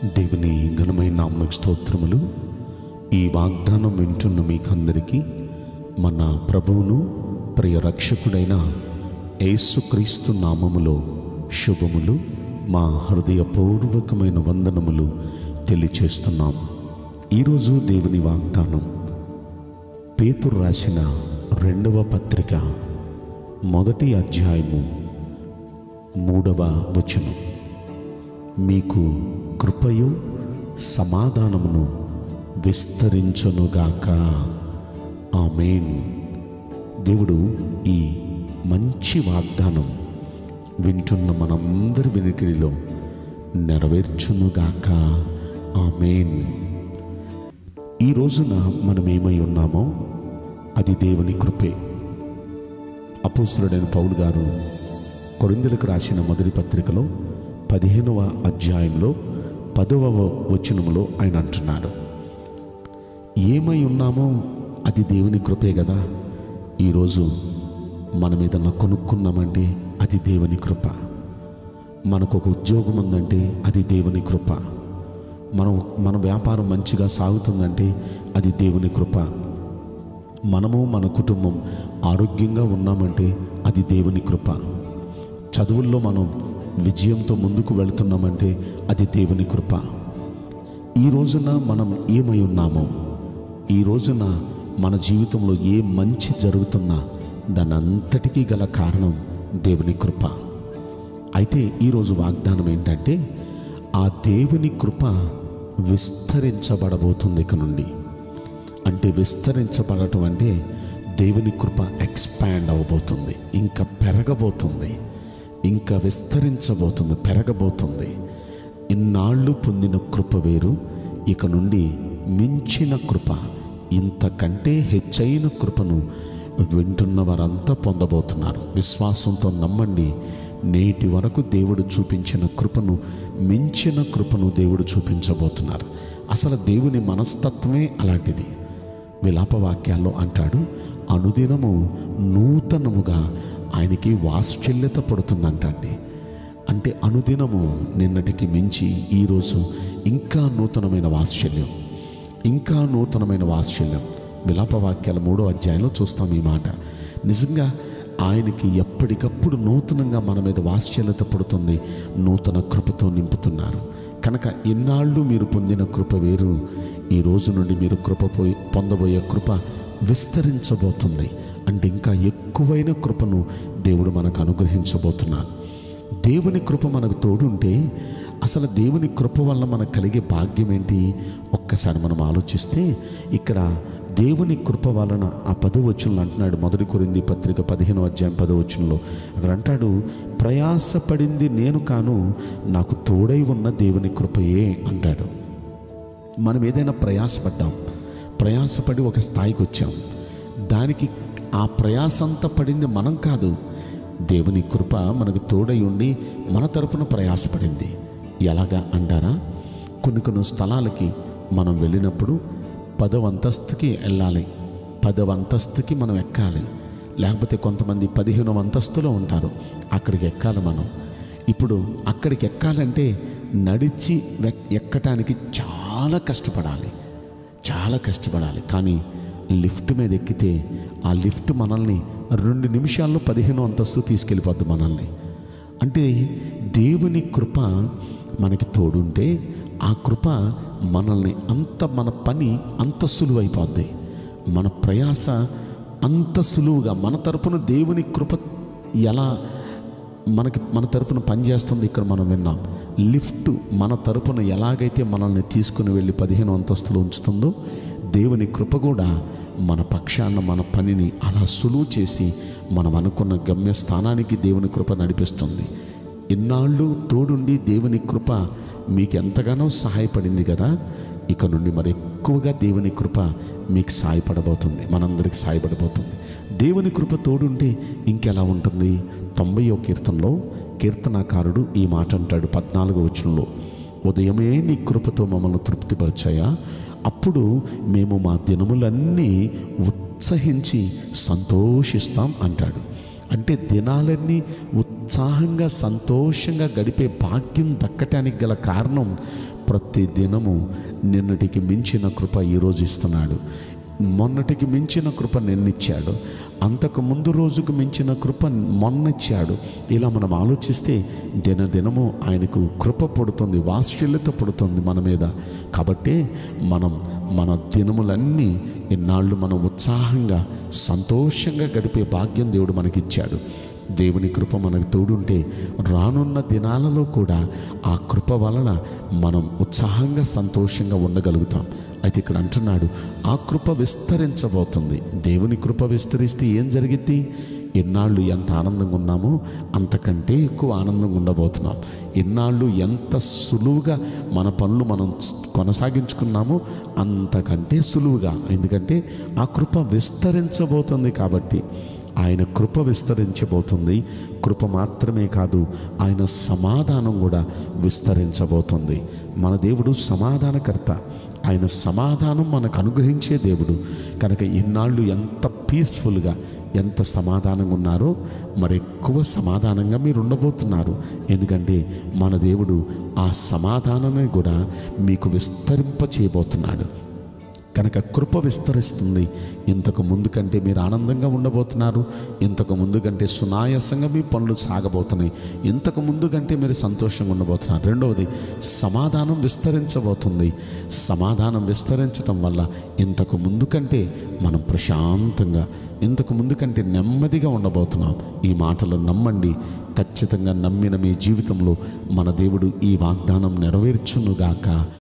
దేవుని ఘనమైన నామకు స్తోత్రములు ఈ వాగ్దానం వింటున్న మీకందరికీ మన ప్రభువును ప్రియ రక్షకుడైన యేసుక్రీస్తు నామములో శుభములు మా హృదయపూర్వకమైన వందనములు తెలియచేస్తున్నాం ఈరోజు దేవుని వాగ్దానం పేతురు రాసిన రెండవ పత్రిక మొదటి అధ్యాయము మూడవ వచనం మీకు కృపయు సమాధానమును విస్తరించునుగాక ఆమెన్ దేవుడు ఈ మంచి వాగ్దానం వింటున్న మనందరి వినికిడిలో నెరవేర్చునుగాక ఆమెన్ ఈ రోజున మనం ఏమై ఉన్నామో అది దేవుని కృపే అపోస్తుడైన పౌలు గారు కొరిందులకు రాసిన మొదటి పత్రికలో పదిహేనవ అధ్యాయంలో పదవ వచనములో ఆయన అంటున్నాడు ఏమై ఉన్నామో అది దేవుని కృపే కదా ఈరోజు మనం ఏదన్నా కొనుక్కున్నామంటే అది దేవుని కృప మనకు ఒక ఉద్యోగం ఉందంటే అది దేవుని కృప మనం మన వ్యాపారం మంచిగా సాగుతుందంటే అది దేవుని కృప మనము మన కుటుంబం ఆరోగ్యంగా ఉన్నామంటే అది దేవుని కృప చదువుల్లో మనం విజయంతో ముందుకు వెళుతున్నామంటే అది దేవుని కృప ఈ రోజున మనం ఏమై ఉన్నామో ఈ రోజున మన జీవితంలో ఏ మంచి జరుగుతున్నా దాని అంతటికీ గల కారణం దేవుని కృప అయితే ఈరోజు వాగ్దానం ఏంటంటే ఆ దేవుని కృప విస్తరించబడబోతుంది ఇక నుండి అంటే విస్తరించబడటం అంటే దేవుని కృప ఎక్స్పాండ్ అవ్వబోతుంది ఇంకా పెరగబోతుంది ఇంకా విస్తరించబోతుంది పెరగబోతుంది ఇన్నాళ్ళు పొందిన కృప వేరు ఇక నుండి మించిన కృప ఇంతకంటే హెచ్చైన కృపను వింటున్న వారంతా పొందబోతున్నారు విశ్వాసంతో నమ్మండి నేటి వరకు దేవుడు చూపించిన కృపను మించిన కృపను దేవుడు చూపించబోతున్నారు అసలు దేవుని మనస్తత్వమే అలాంటిది విలాపవాక్యాల్లో అంటాడు అనుదినము నూతనముగా ఆయనకి వాత్సల్యత పడుతుందంటండి అంటే అనుదినము నిన్నటికి మించి ఈరోజు ఇంకా నూతనమైన వాత్సల్యం ఇంకా నూతనమైన వాత్సల్యం విలాపవాక్యాల మూడో అధ్యాయంలో చూస్తాం ఈ మాట నిజంగా ఆయనకి ఎప్పటికప్పుడు నూతనంగా మన మీద వాత్సల్యత పడుతుంది నూతన కృపతో నింపుతున్నారు కనుక ఇన్నాళ్ళు మీరు పొందిన కృప వేరు ఈ రోజు నుండి మీరు కృప పోయి పొందబోయే కృప విస్తరించబోతుంది అంటే ఇంకా ఎక్కువైన కృపను దేవుడు మనకు అనుగ్రహించబోతున్నాడు దేవుని కృప మనకు తోడుంటే అసలు దేవుని కృప వల్ల మనకు కలిగే భాగ్యం ఏంటి ఒక్కసారి మనం ఆలోచిస్తే ఇక్కడ దేవుని కృప వలన ఆ పదవచనంలో అంటున్నాడు మొదటి కొరింది పత్రిక పదిహేను అధ్యాయం పదవచనంలో అక్కడ అంటాడు ప్రయాసపడింది నేను కాను నాకు తోడై ఉన్న దేవుని కృపయే అంటాడు మనం ఏదైనా ప్రయాసపడ్డాం ప్రయాసపడి ఒక స్థాయికి వచ్చాం దానికి ఆ ప్రయాసంతా పడింది మనం కాదు దేవుని కృప మనకు తోడై ఉండి మన తరపున ప్రయాసపడింది ఎలాగా అంటారా కొన్ని కొన్ని స్థలాలకి మనం వెళ్ళినప్పుడు పదవ అంతస్తుకి వెళ్ళాలి పదవ అంతస్తుకి మనం ఎక్కాలి లేకపోతే కొంతమంది పదిహేను అంతస్తులో ఉంటారు అక్కడికి ఎక్కాలి మనం ఇప్పుడు అక్కడికి ఎక్కాలంటే నడిచి వెక్- ఎక్కటానికి చాలా కష్టపడాలి చాలా కష్టపడాలి కానీ లిఫ్ట్ మీద ఎక్కితే ఆ లిఫ్ట్ మనల్ని రెండు నిమిషాల్లో పదిహేను అంతస్తు తీసుకెళ్ళిపోద్ది మనల్ని అంటే దేవుని కృప మనకి తోడుంటే ఆ కృప మనల్ని అంత మన పని అంత సులువైపోద్ది మన ప్రయాస అంత సులువుగా మన తరపున దేవుని కృప ఎలా మనకి మన తరపున పనిచేస్తుంది ఇక్కడ మనం విన్నాం లిఫ్ట్ మన తరపున ఎలాగైతే మనల్ని తీసుకుని వెళ్ళి పదిహేను అంతస్తులు ఉంచుతుందో దేవుని కృప కూడా మన పక్షాన మన పనిని అలా సులువు చేసి మనం అనుకున్న గమ్యస్థానానికి దేవుని కృప నడిపిస్తుంది ఇన్నాళ్ళు తోడుండి దేవుని కృప మీకు ఎంతగానో సహాయపడింది కదా ఇక నుండి మరి ఎక్కువగా దేవుని కృప మీకు సాయపడబోతుంది మనందరికి సాయపడబోతుంది దేవుని కృప తోడుంటే ఇంకెలా ఉంటుంది తొంభయో కీర్తనలో కీర్తనాకారుడు ఈ మాట అంటాడు పద్నాలుగో వచనంలో ఉదయమే నీ కృపతో మమ్మల్ని తృప్తిపరిచాయా అప్పుడు మేము మా దినములన్నీ ఉత్సహించి సంతోషిస్తాం అంటాడు అంటే దినాలన్నీ ఉత్స ఉత్సాహంగా సంతోషంగా గడిపే భాగ్యం దక్కటానికి గల కారణం ప్రతి దినము నిన్నటికి మించిన కృప ఈరోజు ఇస్తున్నాడు మొన్నటికి మించిన కృప నిన్నిచ్చాడు అంతకు ముందు రోజుకు మించిన కృప మొన్నిచ్చాడు ఇలా మనం ఆలోచిస్తే దినదినము ఆయనకు కృప పుడుతుంది వాత్సల్యత పుడుతుంది మన మీద కాబట్టి మనం మన దినములన్నీ ఇన్నాళ్ళు మనం ఉత్సాహంగా సంతోషంగా గడిపే భాగ్యం దేవుడు మనకిచ్చాడు దేవుని కృప మనకు తోడుంటే రానున్న దినాలలో కూడా ఆ కృప వలన మనం ఉత్సాహంగా సంతోషంగా ఉండగలుగుతాం అయితే ఇక్కడ అంటున్నాడు ఆ కృప విస్తరించబోతుంది దేవుని కృప విస్తరిస్తే ఏం జరిగిద్ది ఎన్నాళ్ళు ఎంత ఆనందంగా ఉన్నామో అంతకంటే ఎక్కువ ఆనందంగా ఉండబోతున్నాం ఎన్నాళ్ళు ఎంత సులువుగా మన పనులు మనం కొనసాగించుకున్నామో అంతకంటే సులువుగా ఎందుకంటే ఆ కృప విస్తరించబోతుంది కాబట్టి ఆయన కృప విస్తరించబోతుంది కృప మాత్రమే కాదు ఆయన సమాధానం కూడా విస్తరించబోతుంది మన దేవుడు సమాధానకర్త ఆయన సమాధానం మనకు అనుగ్రహించే దేవుడు కనుక ఇన్నాళ్ళు ఎంత పీస్ఫుల్గా ఎంత సమాధానంగా ఉన్నారో మరి ఎక్కువ సమాధానంగా మీరు ఉండబోతున్నారు ఎందుకంటే మన దేవుడు ఆ సమాధానాన్ని కూడా మీకు విస్తరింప చేయబోతున్నాడు కనుక కృప విస్తరిస్తుంది ఇంతకు ముందు కంటే మీరు ఆనందంగా ఉండబోతున్నారు ఇంతకు ముందు కంటే సునాయాసంగా మీ పనులు సాగబోతున్నాయి ఇంతకు ముందు కంటే మీరు సంతోషంగా ఉండబోతున్నారు రెండవది సమాధానం విస్తరించబోతుంది సమాధానం విస్తరించడం వల్ల ఇంతకు ముందు కంటే మనం ప్రశాంతంగా ఇంతకు ముందు కంటే నెమ్మదిగా ఉండబోతున్నాం ఈ మాటలు నమ్మండి ఖచ్చితంగా నమ్మిన మీ జీవితంలో మన దేవుడు ఈ వాగ్దానం నెరవేర్చునుగాక